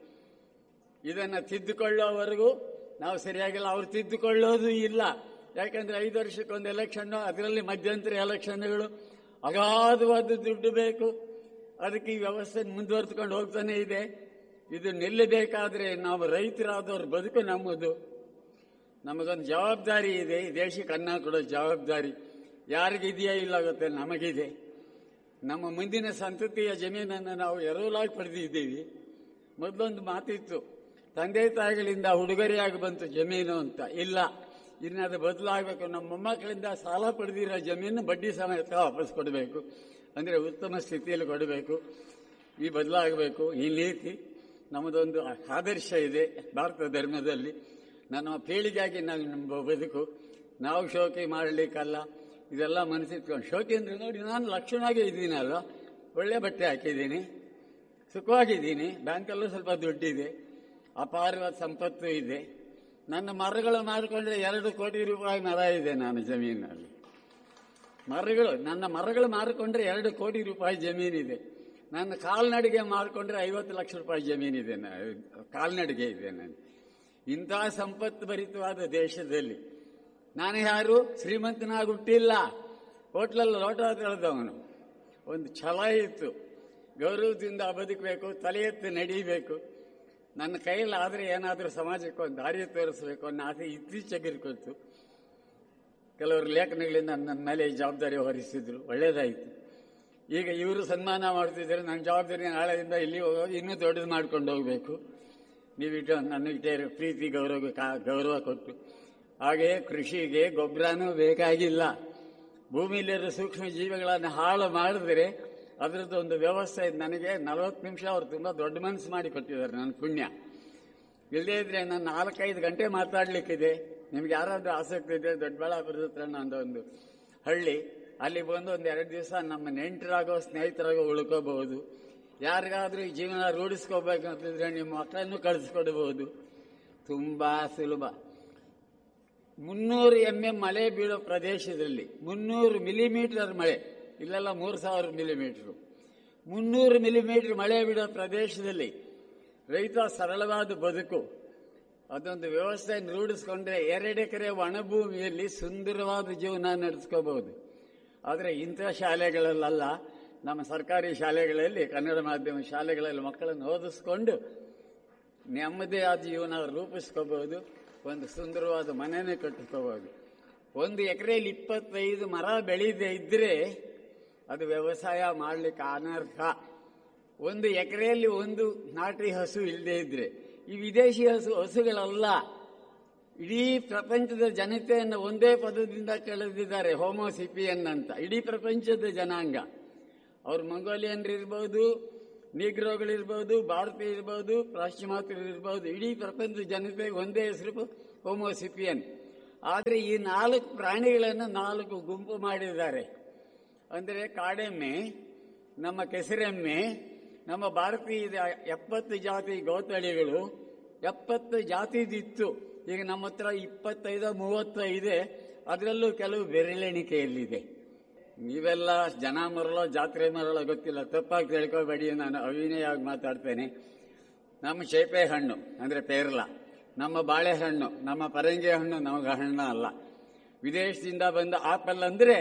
ಇದನ್ನು ತಿದ್ದುಕೊಳ್ಳೋವರೆಗೂ ನಾವು ಸರಿಯಾಗಿಲ್ಲ ಅವ್ರು ತಿದ್ದುಕೊಳ್ಳೋದು ಇಲ್ಲ ಯಾಕಂದ್ರೆ ಐದು ವರ್ಷಕ್ಕೊಂದು ಎಲೆಕ್ಷನ್ ಅದರಲ್ಲಿ ಮಧ್ಯಂತರ ಎಲೆಕ್ಷನ್ಗಳು ಅಗಾಧವಾದ ದುಡ್ಡು ಬೇಕು ಅದಕ್ಕೆ ಈ ವ್ಯವಸ್ಥೆ ಮುಂದುವರೆದುಕೊಂಡು ಹೋಗ್ತಾನೆ ಇದೆ ಇದು ನಿಲ್ಲಬೇಕಾದ್ರೆ ನಾವು ರೈತರಾದವ್ರ ಬದುಕು ನಮ್ಮದು ನಮಗೊಂದು ಜವಾಬ್ದಾರಿ ಇದೆ ಈ ದೇಶಕ್ಕೆ ಅನ್ನ ಕೊಡೋ ಜವಾಬ್ದಾರಿ ಯಾರಿಗಿದೆಯಾ ಇಲ್ಲ ಗೊತ್ತೆ ನಮಗಿದೆ ನಮ್ಮ ಮುಂದಿನ ಸಂತತಿಯ ಜಮೀನನ್ನು ನಾವು ಎರವಲಾಗಿ ಪಡೆದಿದ್ದೀವಿ ಮೊದಲೊಂದು ಮಾತಿತ್ತು ತಂದೆ ತಾಯಿಗಳಿಂದ ಉಡುಗೊರೆಯಾಗಿ ಬಂತು ಜಮೀನು ಅಂತ ಇಲ್ಲ ಇನ್ನು ಅದು ಬದಲಾಗಬೇಕು ನಮ್ಮ ಮೊಮ್ಮಕ್ಕಳಿಂದ ಸಾಲ ಪಡೆದಿರೋ ಜಮೀನು ಬಡ್ಡಿ ಸಮೇತ ವಾಪಸ್ ಕೊಡಬೇಕು ಅಂದರೆ ಉತ್ತಮ ಸ್ಥಿತಿಯಲ್ಲಿ ಕೊಡಬೇಕು ಈ ಬದಲಾಗಬೇಕು ಈ ನೀತಿ ನಮ್ಮದೊಂದು ಆದರ್ಶ ಇದೆ ಭಾರತ ಧರ್ಮದಲ್ಲಿ ನನ್ನ ಪೀಳಿಗೆಯಾಗಿ ನಾವು ನಮ್ಮ ಬದುಕು ನಾವು ಶೋಕಿ ಮಾಡಲಿಕ್ಕಲ್ಲ ಇದೆಲ್ಲ ಮನಸ್ಸಿಟ್ಕೊಂಡು ಶೋಕಿ ಅಂದ್ರೆ ನೋಡಿ ನಾನು ಲಕ್ಷಣವಾಗಿ ಇದ್ದೀನಲ್ವ ಒಳ್ಳೆ ಬಟ್ಟೆ ಹಾಕಿದ್ದೀನಿ ಸುಖವಾಗಿದ್ದೀನಿ ಬ್ಯಾಂಕಲ್ಲೂ ಸ್ವಲ್ಪ ದುಡ್ಡಿದೆ ಅಪಾರವಾದ ಸಂಪತ್ತು ಇದೆ ನನ್ನ ಮರಗಳು ಮಾರಿಕೊಂಡ್ರೆ ಎರಡು ಕೋಟಿ ರೂಪಾಯಿ ಮರ ಇದೆ ನಾನು ಜಮೀನಲ್ಲಿ ಮರಗಳು ನನ್ನ ಮರಗಳು ಮಾರಿಕೊಂಡ್ರೆ ಎರಡು ಕೋಟಿ ರೂಪಾಯಿ ಜಮೀನಿದೆ ನನ್ನ ಕಾಲ್ನಡಿಗೆ ಮಾರಿಕೊಂಡ್ರೆ ಐವತ್ತು ಲಕ್ಷ ರೂಪಾಯಿ ಜಮೀನಿದೆ ನ- ಕಾಲ್ನಡಿಗೆ ಇದೆ ನಾನು ಇಂತಹ ಸಂಪತ್ತು ಭರಿತವಾದ ದೇಶದಲ್ಲಿ ನಾನು ಯಾರು ಶ್ರೀಮಂತನಾಗಿ ಹುಟ್ಟಿಲ್ಲ ಹೋಟ್ಲಲ್ಲಿ ಲೋಟ ತೊಳೆದವನು ಒಂದು ಛಲ ಇತ್ತು ಗೌರವದಿಂದ ಬದುಕಬೇಕು ತಲೆ ಎತ್ತಿ ನಡೀಬೇಕು ನನ್ನ ಕೈಯಲ್ಲಿ ಆದರೆ ಏನಾದರೂ ಸಮಾಜಕ್ಕೆ ಒಂದು ದಾರಿ ತೋರಿಸಬೇಕು ಅನ್ನೋ ಆಸೆ ಇತ್ತೀಚೆಗೆ ಇರ್ಕೊಳ್ತು ಕೆಲವರು ಲೇಖನಗಳಿಂದ ನನ್ನ ಮೇಲೆ ಈ ಜವಾಬ್ದಾರಿ ಹೊರಿಸಿದ್ರು ಒಳ್ಳೇದಾಯಿತು ಈಗ ಇವರು ಸನ್ಮಾನ ಮಾಡ್ತಿದ್ದಾರೆ ನನ್ನ ಜವಾಬ್ದಾರಿ ನಾಳೆಯಿಂದ ಇಲ್ಲಿ ಹೋಗೋದು ಇನ್ನೂ ದೊಡ್ಡದು ಮಾಡ್ಕೊಂಡು ಹೋಗಬೇಕು ನೀವಿಟ್ಟು ನನಗೆ ಪ್ರೀತಿ ಗೌರವ ಕಾ- ಗೌರವ ಕೊಟ್ಟು ಹಾಗೆಯೇ ಕೃಷಿಗೆ ಗೊಬ್ಬರನೂ ಬೇಕಾಗಿಲ್ಲ ಭೂಮಿಯಲ್ಲಿರೋ ಸೂಕ್ಷ್ಮ ಜೀವಿಗಳನ್ನು ಹಾಳು ಮಾಡಿದ್ರೆ ಅದರದ್ದು ಒಂದು ವ್ಯವಸ್ಥೆ ಇದೆ. ನನಗೆ ನಲವತ್ತು ನಿಮಿಷ ಅವ್ರು ತುಂಬಾ ದೊಡ್ಡ ಮನಸ್ಸು ಮಾಡಿ ಕೊಟ್ಟಿದ್ದಾರೆ ನನ್ನ ಪುಣ್ಯ ಇಲ್ಲದೇ ಇದ್ರೆ ನಾನು ನಾಲ್ಕೈದು ಗಂಟೆ ಮಾತಾಡ್ಲಿಕ್ಕಿದೆ ನಿಮ್ಗೆ ಯಾರಾದ್ರೂ ಆಸಕ್ತಿ ಇದೆ ದೊಡ್ಡಬಳ್ಳಾಪುರದ ಹತ್ರ ನಂದು ಒಂದು ಹಳ್ಳಿ ಅಲ್ಲಿ ಬಂದು ಒಂದು ಎರಡು ದಿವಸ ನಮ್ಮ ನೆಂಟರಾಗೋ ಸ್ನೇಹಿತರಾಗೋ ಉಳ್ಕೋಬಹುದು ಯಾರಿಗಾದ್ರೂ ಈ ಜೀವನ ರೂಢಿಸ್ಕೋಬೇಕು ಅಂತಿದ್ರೆ ನಿಮ್ಮ ಮಕ್ಕಳನ್ನು ಕಳಿಸ್ಕೊಡ್ಬಹುದು ತುಂಬಾ ಸುಲಭ ಮುನ್ನೂರು ಎಂ ಎಂ ಮಳೆ ಬೀಳೋ ಪ್ರದೇಶದಲ್ಲಿ ಮುನ್ನೂರು ಮಿಲಿಮೀಟರ್ ಮಳೆ ಇಲ್ಲೆಲ್ಲ ಮೂರು ಸಾವಿರ ಮಿಲಿಮೀಟರ್ ಮುನ್ನೂರು ಮಿಲಿಮೀಟರ್ ಮಳೆ ಬೀಳೋ ಪ್ರದೇಶದಲ್ಲಿ ರೈತ ಸರಳವಾದ ಬದುಕು ಅದೊಂದು ವ್ಯವಸ್ಥೆ ರೂಢಿಸ್ಕೊಂಡ್ರೆ ಎರಡೆಕರೆ ಒಣಭೂಮಿಯಲ್ಲಿ ಸುಂದರವಾದ ಜೀವನ ನಡೆಸ್ಕೋಬಹುದು ಆದರೆ ಇಂಥ ಶಾಲೆಗಳಲ್ಲ ನಮ್ಮ ಸರ್ಕಾರಿ ಶಾಲೆಗಳಲ್ಲಿ ಕನ್ನಡ ಮಾಧ್ಯಮ ಶಾಲೆಗಳಲ್ಲಿ ಮಕ್ಕಳನ್ನು ಓದಿಸ್ಕೊಂಡು ನೆಮ್ಮದಿ ಆದ ಜೀವನ ರೂಪಿಸ್ಕೋಬಹುದು ಒಂದು ಸುಂದರವಾದ ಮನೆನೇ ಕಟ್ಟಿಸ್ಕೋಬಹುದು ಒಂದು ಎಕರೆಯಲ್ಲಿ ಇಪ್ಪತ್ತೈದು ಮರ ಬೆಳೀದೇ ಇದ್ರೆ ಅದು ವ್ಯವಸಾಯ ಮಾಡ್ಲಿಕ್ಕೆ ಅನರ್ಹ ಒಂದು ಎಕರೆಯಲ್ಲಿ ಒಂದು ನಾಟಿ ಹಸು ಇಲ್ಲದೆ ಇದ್ರೆ ಈ ವಿದೇಶಿ ಹಸು ಹಸುಗಳಲ್ಲ ಇಡೀ ಪ್ರಪಂಚದ ಜನತೆಯನ್ನು ಒಂದೇ ಪದದಿಂದ ಕಳೆದಿದ್ದಾರೆ ಹೋಮೋಸಿಪಿಯನ್ ಅಂತ ಇಡೀ ಪ್ರಪಂಚದ ಜನಾಂಗ ಅವ್ರು ಮಂಗೋಲಿಯನ್ರು ಇರ್ಬೋದು ನೀಗ್ರೋಗಳಿರ್ಬೋದು ಭಾರತೀಯ ಇರ್ಬೋದು ಪಾಶ್ಚಿಮಾತ್ಯರು ಇರ್ಬೋದು ಇಡೀ ಪ್ರಪಂಚದ ಜನತೆಗೆ ಒಂದೇ ಹೆಸರು ಹೋಮೋಸಿಪಿಯನ್ ಆದರೆ ಈ ನಾಲ್ಕು ಪ್ರಾಣಿಗಳನ್ನು ನಾಲ್ಕು ಗುಂಪು ಮಾಡಿದ್ದಾರೆ ಅಂದರೆ ಕಾಡೆಮ್ಮೆ ನಮ್ಮ ಕೆಸರೆಮ್ಮೆ ನಮ್ಮ ಭಾರತೀಯ ಎಪ್ಪತ್ತು ಜಾತಿ ಗೋತಳಿಗಳು ಎಪ್ಪತ್ತು ಜಾತಿದಿತ್ತು ಈಗ ನಮ್ಮ ಹತ್ರ ಇಪ್ಪತ್ತೈದು ಮೂವತ್ತು ಇದೆ ಅದರಲ್ಲೂ ಕೆಲವು ಬೆರಳೆಣಿಕೆಯಲ್ಲಿದೆ ನೀವೆಲ್ಲ ಜನ ಮರಳೋ ಜಾತ್ರೆ ಮರಳೋ ಗೊತ್ತಿಲ್ಲ ತಪ್ಪಾಗಿ ತಿಳ್ಕೊಬೇಡಿ ನಾನು ಅವಿನಯವಾಗಿ ಮಾತಾಡ್ತೇನೆ ನಮ್ಮ ಚೇಪೆ ಹಣ್ಣು ಅಂದ್ರೆ ಪೇರ್ಲ ನಮ್ಮ ಬಾಳೆಹಣ್ಣು ನಮ್ಮ ಪರಂಗಿ ಹಣ್ಣು ನಮಗೆ ಹಣ್ಣು ಅಲ್ಲ ವಿದೇಶದಿಂದ ಬಂದ ಆಪಲ್ ಅಂದ್ರೆ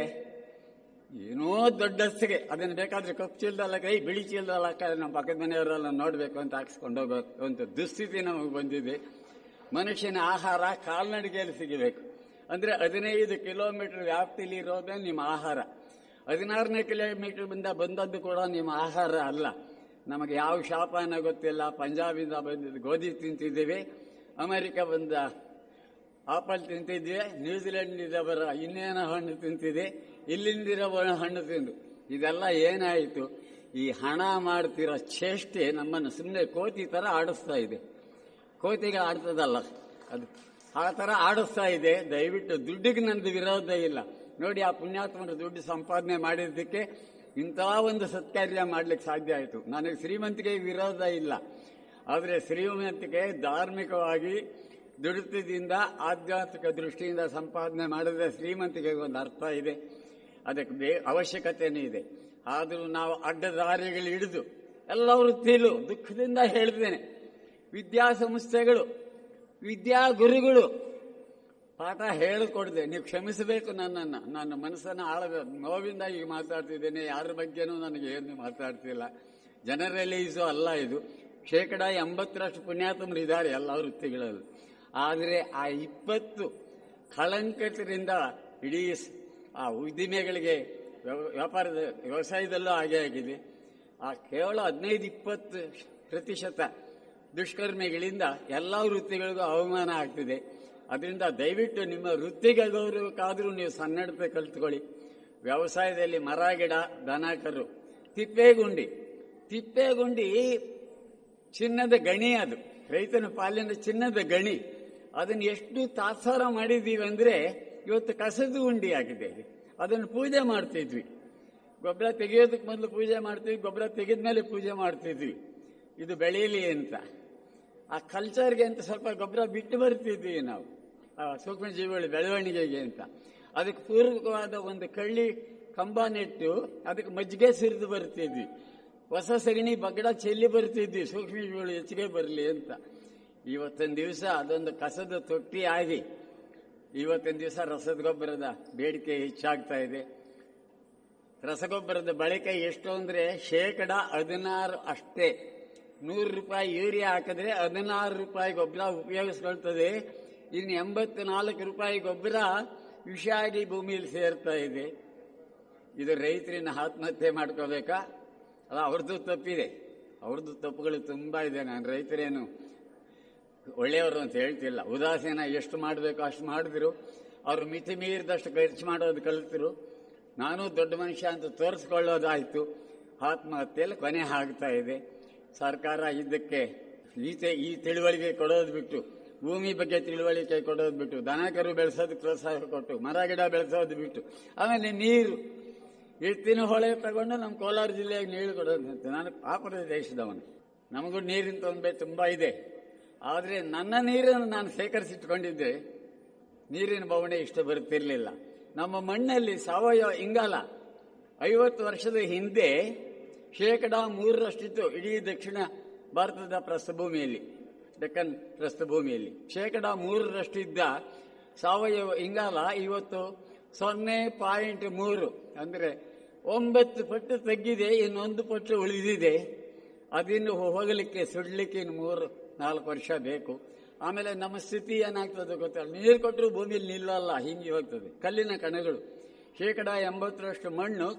ಏನೋ ದೊಡ್ಡಸ್ತಿಗೆ ಅದನ್ನು ಬೇಕಾದ್ರೆ ಕಪ್ಪು ಚೀಲದಲ್ಲ ಕೈ ಬಿಳಿ ಚೀಲದಲ್ಲ ಕೈ ನಮ್ಮ ಪಕ್ಕದ ಮನೆಯವರೆಲ್ಲ ನೋಡಬೇಕು ಅಂತ ಹಾಕ್ಸ್ಕೊಂಡು ಹೋಗಬೇಕು ಅಂತ ದುಸ್ಥಿತಿ ನಮಗೆ ಬಂದಿದೆ ಮನುಷ್ಯನ ಆಹಾರ ಕಾಲ್ನಡಿಗೆಯಲ್ಲಿ ಸಿಗಬೇಕು ಅಂದ್ರೆ ಹದಿನೈದು ಕಿಲೋಮೀಟರ್ ವ್ಯಾಪ್ತಿಲಿ ಇರೋದೇ ನಿಮ್ಮ ಆಹಾರ ಹದಿನಾರನೇ ಕಿಲೋಮೀಟರ್ ಬಂದ ಬಂದದ್ದು ಕೂಡ ನಿಮ್ಮ ಆಹಾರ ಅಲ್ಲ ನಮಗೆ ಯಾವ ಶಾಪನ ಗೊತ್ತಿಲ್ಲ ಪಂಜಾಬಿಂದ ಬಂದಿದ್ದು ಗೋಧಿ ತಿಂತಿದ್ದೀವಿ ಅಮೆರಿಕ ಬಂದ ಆಪಲ್ ತಿಂತಿದ್ವಿ ನ್ಯೂಜಿಲೆಂಡ್ನಿಂದ ಬರೋ ಇನ್ನೇನೋ ಹಣ್ಣು ತಿಂತಿದೆ ಇಲ್ಲಿಂದಿರೋ ಒಣ ಹಣ್ಣು ತಿಂದು ಇದೆಲ್ಲ ಏನಾಯಿತು ಈ ಹಣ ಮಾಡ್ತಿರೋ ಚೇಷ್ಟೆ ನಮ್ಮನ್ನು ಸುಮ್ಮನೆ ಕೋತಿ ತರ ಆಡಿಸ್ತಾ ಇದೆ ಕೋತಿಗೆ ಆಡ್ತದಲ್ಲ ಅದು ಆ ತರ ಆಡಿಸ್ತಾ ಇದೆ ದಯವಿಟ್ಟು ದುಡ್ಡಿಗೆ ನಂದು ವಿರೋಧ ಇಲ್ಲ ನೋಡಿ ಆ ಪುಣ್ಯಾತ್ಮರು ದುಡ್ಡು ಸಂಪಾದನೆ ಮಾಡಿದ್ದಕ್ಕೆ ಇಂತಹ ಒಂದು ಸತ್ಕಾರ್ಯ ಮಾಡ್ಲಿಕ್ಕೆ ಸಾಧ್ಯ ಆಯಿತು ನನಗೆ ಶ್ರೀಮಂತಿಗೆ ವಿರೋಧ ಇಲ್ಲ ಆದರೆ ಶ್ರೀಮಂತಿಗೆ ಧಾರ್ಮಿಕವಾಗಿ ದುಡಿತದಿಂದ ಆಧ್ಯಾತ್ಮಿಕ ದೃಷ್ಟಿಯಿಂದ ಸಂಪಾದನೆ ಮಾಡಿದ್ರೆ ಶ್ರೀಮಂತಿಗೆ ಒಂದು ಅರ್ಥ ಇದೆ ಅದಕ್ಕೆ ಬೇ ಅವಶ್ಯಕತೆನೂ ಇದೆ ಆದರೂ ನಾವು ಅಡ್ಡದಾರಿಗಳು ಹಿಡಿದು ಎಲ್ಲ ವೃತ್ತಿಲು ದುಃಖದಿಂದ ಹೇಳ್ತೇನೆ ವಿದ್ಯಾಸಂಸ್ಥೆಗಳು ವಿದ್ಯಾಗುರುಗಳು ಪಾಠ ಹೇಳಿಕೊಡ್ದೆ ನೀವು ಕ್ಷಮಿಸಬೇಕು ನನ್ನನ್ನು ನನ್ನ ಮನಸ್ಸನ್ನು ಆಳದ ನೋವಿಂದ ಈಗ ಮಾತಾಡ್ತಿದ್ದೇನೆ ಯಾರ ಬಗ್ಗೆನೂ ನನಗೆ ಏನು ಮಾತಾಡ್ತಿಲ್ಲ ಜನರಲೈಸು ಅಲ್ಲ ಇದು ಶೇಕಡ ಎಂಬತ್ತರಷ್ಟು ಪುಣ್ಯಾತ್ಮರು ಇದ್ದಾರೆ ಎಲ್ಲ ವೃತ್ತಿಗಳಲ್ಲಿ ಆದರೆ ಆ ಇಪ್ಪತ್ತು ಕಳಂಕಟರಿಂದ ಇಡೀ ಸ್- ಆ ಉದ್ದಿಮೆಗಳಿಗೆ ವ್ಯವ- ವ್ಯಾಪಾರದ ವ್ಯವಸಾಯದಲ್ಲೂ ಹಾಗೆ ಆಗಿದೆ ಆ ಕೇವಲ ಹದಿನೈದು ಇಪ್ಪತ್ತು ಪ್ರತಿಶತ ದುಷ್ಕರ್ಮಿಗಳಿಂದ ಎಲ್ಲ ವೃತ್ತಿಗಳಿಗೂ ಅವಮಾನ ಆಗ್ತಿದೆ ಅದರಿಂದ ದಯವಿಟ್ಟು ನಿಮ್ಮ ವೃತ್ತಿಗೆ ಗೌರವಕ್ಕಾದರೂ ನೀವು ಸನ್ನಡತೆ ಕಲ್ತ್ಕೊಳ್ಳಿ ವ್ಯವಸಾಯದಲ್ಲಿ ಮರ ಗಿಡ ದನ ಕರು ತಿಪ್ಪೇಗುಂಡಿ ತಿಪ್ಪೇಗುಂಡಿ ಚಿನ್ನದ ಗಣಿ ಅದು ರೈತನ ಪಾಲಿನ ಚಿನ್ನದ ಗಣಿ ಅದನ್ನು ಎಷ್ಟು ತಾತ್ಸಾರ ಮಾಡಿದ್ದೀವಿ ಅಂದ್ರೆ ಇವತ್ತು ಕಸದ ಉಂಡಿ ಆಗಿದೆ ಅದು. ಅದನ್ನು ಪೂಜೆ ಮಾಡ್ತಿದ್ವಿ ಗೊಬ್ಬರ ತೆಗೆಯೋದಕ್ಕೆ ಮೊದಲು ಪೂಜೆ ಮಾಡ್ತಿದ್ವಿ ಗೊಬ್ಬರ ತೆಗೆದ ಮೇಲೆ ಪೂಜೆ ಮಾಡ್ತಿದ್ವಿ ಇದು ಬೆಳೀಲಿ ಅಂತ ಆ ಕಲ್ಚರ್ಗೆ ಅಂತ ಸ್ವಲ್ಪ ಗೊಬ್ಬರ ಬಿಟ್ಟು ಬರ್ತಿದ್ವಿ ನಾವು ಆ ಸೂಕ್ಷ್ಮ ಜೀವಿಗಳ ಬೆಳವಣಿಗೆಗೆ ಅಂತ ಅದಕ್ಕೆ ಪೂರ್ವಕವಾದ ಒಂದು ಕಳ್ಳಿ ಕಂಬ ನೆಟ್ಟು ಅದಕ್ಕೆ ಮಜ್ಜಿಗೆ ಸುರಿದು ಬರ್ತಿದ್ವಿ ಹೊಸ ಸಗಣಿ ಬಗ್ಗಡ ಚೆಲ್ಲಿ ಬರ್ತಿದ್ವಿ ಸೂಕ್ಷ್ಮ ಜೀವಿಗಳು ಹೆಚ್ಚಿಗೆ ಬರಲಿ ಅಂತ ಇವತ್ತೊಂದು ದಿವಸ ಅದೊಂದು ಕಸದ ತೊಟ್ಟಿ ಆಗಿ ಇವತ್ತಿನ ದಿವಸ ರಸದ ಗೊಬ್ಬರದ ಬೇಡಿಕೆ ಹೆಚ್ಚಾಗ್ತಾ ಇದೆ ರಸಗೊಬ್ಬರದ ಬಳಕೆ ಎಷ್ಟು ಅಂದ್ರೆ ಶೇಕಡ ಹದಿನಾರು ಅಷ್ಟೇ ನೂರು ರೂಪಾಯಿ ಯೂರಿಯಾ ಹಾಕಿದ್ರೆ ಹದಿನಾರು ರೂಪಾಯಿ ಗೊಬ್ಬರ ಉಪಯೋಗಿಸ್ಕೊಳ್ತದೆ ಇನ್ನು ಎಂಬತ್ನಾಲ್ಕು ರೂಪಾಯಿ ಗೊಬ್ಬರ ವಿಷಾಗಿ ಭೂಮಿಯಲ್ಲಿ ಸೇರ್ತಾ ಇದೆ ಇದು ರೈತರನ್ನ ಆತ್ಮಹತ್ಯೆ ಮಾಡ್ಕೋಬೇಕಾ ಅಲ್ಲ ಅವ್ರದ್ದು ತಪ್ಪಿದೆ ಅವ್ರದ್ದು ತಪ್ಪುಗಳು ತುಂಬಾ ಇದೆ ನಾನು ರೈತರೇನು ಒಳ್ಳೆಯವರು ಅಂತ ಹೇಳ್ತಿಲ್ಲ ಉದಾಸೀನ ಎಷ್ಟು ಮಾಡಬೇಕು ಅಷ್ಟು ಮಾಡಿದ್ರು ಅವರು ಮಿತಿ ಮೀರಿದಷ್ಟು ಖರ್ಚು ಮಾಡೋದು ಕಲಿತರು ನಾನು ದೊಡ್ಡ ಮನುಷ್ಯ ಅಂತ ತೋರಿಸ್ಕೊಳ್ಳೋದಾಯ್ತು ಆತ್ಮಹತ್ಯೆಯಲ್ಲಿ ಕೊನೆ ಆಗ್ತಾ ಇದೆ ಸರ್ಕಾರ ಇದಕ್ಕೆ ಈ ತೆ- ಈ ತಿಳುವಳಿಕೆ ಕೊಡೋದು ಬಿಟ್ಟು ಭೂಮಿ ಬಗ್ಗೆ ತಿಳುವಳಿಕೆ ಕೊಡೋದು ಬಿಟ್ಟು ದನ ಕರು ಬೆಳೆಸೋದಕ್ಕೆ ಪ್ರೋತ್ಸಾಹ ಕೊಟ್ಟು ಮರ ಗಿಡ ಬೆಳೆಸೋದು ಬಿಟ್ಟು ಆಮೇಲೆ ನೀರು ಎತ್ತಿನ ಹೊಳೆ ತಗೊಂಡು ನಮ್ಮ ಕೋಲಾರ ಜಿಲ್ಲೆಗೆ ನೀರು ಕೊಡೋದಂತೆ ನಾನು ಪಾಪದ ದೇಶದವನು ನಮಗೂ ನೀರಿನ ತೊಂದರೆ ತುಂಬಾ ಇದೆ ಆದರೆ ನನ್ನ ನೀರನ್ನು ನಾನು ಸೇಕರಿಸಿಟ್ಕೊಂಡಿದ್ದೆ ನೀರಿನ ಬವಣೆ ಇಷ್ಟು ಬರುತ್ತಿರಲಿಲ್ಲ ನಮ್ಮ ಮಣ್ಣಲ್ಲಿ ಸಾವಯವ ಇಂಗಾಲ ಐವತ್ತು ವರ್ಷದ ಹಿಂದೆ ಶೇಕಡ ಮೂರರಷ್ಟಿತ್ತು ಇಡೀ ದಕ್ಷಿಣ ಭಾರತದ ಪ್ರಸ್ಥಭೂಮಿಯಲ್ಲಿ ಡೆಕ್ಕನ್ ಪ್ರಸ್ಥಭೂಮಿಯಲ್ಲಿ ಶೇಕಡ ಮೂರರಷ್ಟಿದ್ದ ಸಾವಯವ ಇಂಗಾಲ ಇವತ್ತು ಸೊನ್ನೆ ಪಾಯಿಂಟ್ ಮೂರು ಅಂದ್ರೆ ಒಂಬತ್ತು ಪಟ್ಟು ತಗ್ಗಿದೆ ಇನ್ನೊಂದು ಪಟ್ಟು ಉಳಿದಿದೆ ಅದಿನ್ನು ಹೋಗಲಿಕ್ಕೆ ಸುಡ್ಲಿಕ್ಕೆ ಇನ್ನು ಮೂರು ನಾಲ್ಕು ವರ್ಷ ಬೇಕು ಆಮೇಲೆ ನಮ್ಮ ಸ್ಥಿತಿ ಏನಾಗ್ತದೆ ಗೊತ್ತಲ್ಲ ನೀರು ಕೊಟ್ಟರು ಭೂಮಿಯಲ್ಲಿ ನಿಲ್ಲಲ್ಲ ಹಿಂಗೆ ಹೋಗ್ತದೆ ಕಲ್ಲಿನ ಕಣಗಳು ಶೇಕಡ ಎಂಬತ್ತರಷ್ಟು ಮಣ್ಣು